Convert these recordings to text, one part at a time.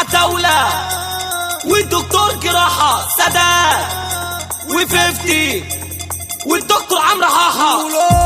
عتاولة والدكتور جراحة سداد وفيفتي والدكتور عمرو حاحة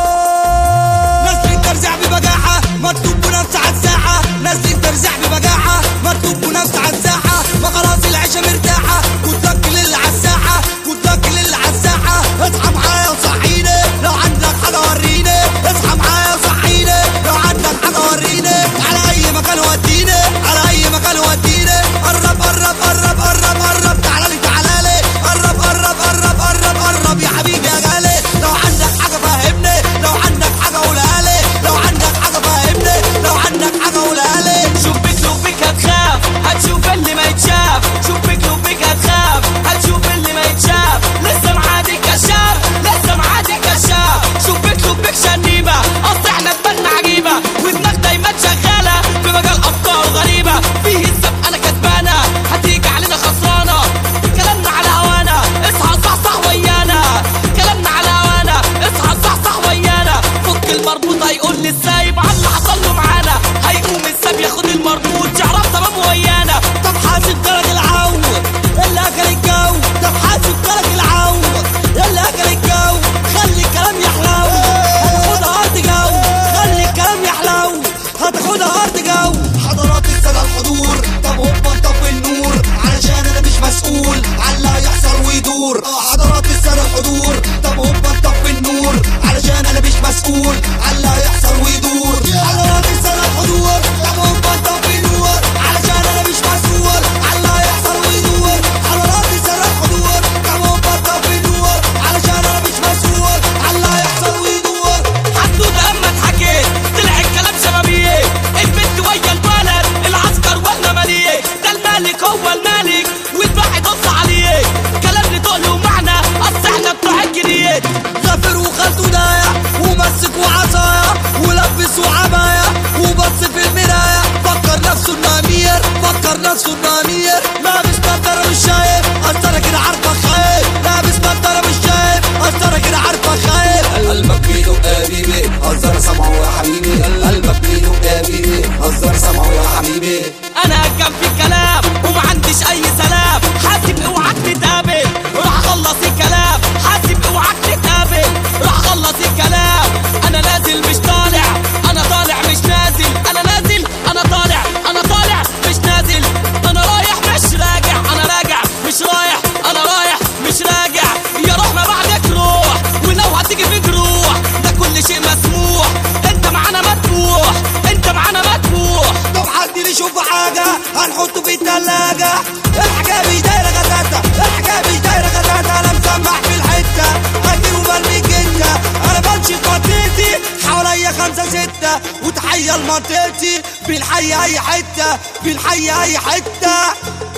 ناس ترزع ببجاحة مكتوب بنفس على الساحة ناس ترزع ببجاحة مكتوب بنفس على الساحة ما خلاص العيشة مرتاحة كنت لك اللي على الساحة كنت لك اللي على الساحة اصحى معايا وصحيني لو عندك حاجة وريني اصحى معايا وصحيني لو عندك حاجة وريني على أي مكان وديني على أي مكان وديني قرب قرب قرب قرب قرب تعالى لي تعالى لي قرب قرب قرب قرب قرب يا حبيبي يا غالي لو عندك حاجة فهمني لو عندك حاجة قولها لي لو عندك حاجة فهمني لو عندك حاجة قولها لي شوفك لوبك هتخاف هتشوف اللي ما يتشاف شوفك لوبك هتخاف هتشوف اللي ما يتشاف لسه معادي كشاف لسه معادي كشاف شوفك لوبك شنيبة اصل احنا دماغنا عجيبة ودماغ دايما شغالة في مجال افكار غريبة فيه السبق انا كسبانة هتيجي علينا خسرانة كلامنا على هوانا اصحى صحصح ويانا كلامنا على هوانا اصحى صحصح ويانا فك المربوط هيقول لي السايب على اللي حصل له معانا هيقوم الساب ياخد المربوط شعرات تمام ويانا طب حاسب كلك العون اللي اكل الجو طب حاسب كلك العون اللي اكل الجو خلي الكلام يحلو هتاخدها ارض جو خلي الكلام يحلو هتاخدها ارض جو حضرات السادة الحضور طب هوبا طب النور علشان انا مش مسؤول على اللي هيحصل ويدور اه حضرات السادة الحضور طب هوبا طب النور علشان انا مش مسؤول على اللي هيحصل ويدور حضرات السادة الحضور طب هوبا طب النور علشان انا مش مسؤول على اللي هيحصل ويدور حضرات السادة الحضور طب هوبا طب النور علشان انا مش مسؤول على اللي هيحصل ويدور حدود اما اتحكيت طلع الكلام شبابيه البنت ويا الولد العسكر واحنا مليك ده الملك هو الملك والباقي ضغط عليه كلام لتقل ومعنى اصل احنا بتوع الجنيات غفر وخالته دايع ومسك وعصايا ولبس وعباية وبص في المراية فكر نفسه انه امير فكر نفسه انه امير لابس نضارة مش شايف اصل انا كده عارفك خايف لابس نضارة مش شايف اصل انا كده عارفك خايف قلبك بيدق يا بيبي هزر سمعه يا حبيبي قلبك بيدق يا بيبي هزر سمعه يا حبيبي انا هجم في الكلام وما عنديش اي سلام حاسب اوعاك تتقابل راح اخلص الكلام حاسب اوعاك تتقابل راح اخلص الكلام انا نازل مش طالع انا طالع مش نازل انا نازل انا طالع انا طالع مش نازل انا رايح مش راجع انا راجع مش رايح انا رايح مش راجع يا روح ما بعدك روح ولو هتيجي في جروح ده كل شيء مسموح انت معانا مدفوح انت معانا مدفوح طب حد لي يشوف حاجة هنحطه في التلاجة الحكاية مش دايرة غتاتة الحكاية مش دايرة غتاتة أنا مسمع في الحتة هدي وبرمي جدة أنا بمشي في منطقتي حواليا خمسة ستة وتحية لمنطقتي بنحيي أي حتة بنحيي أي حتة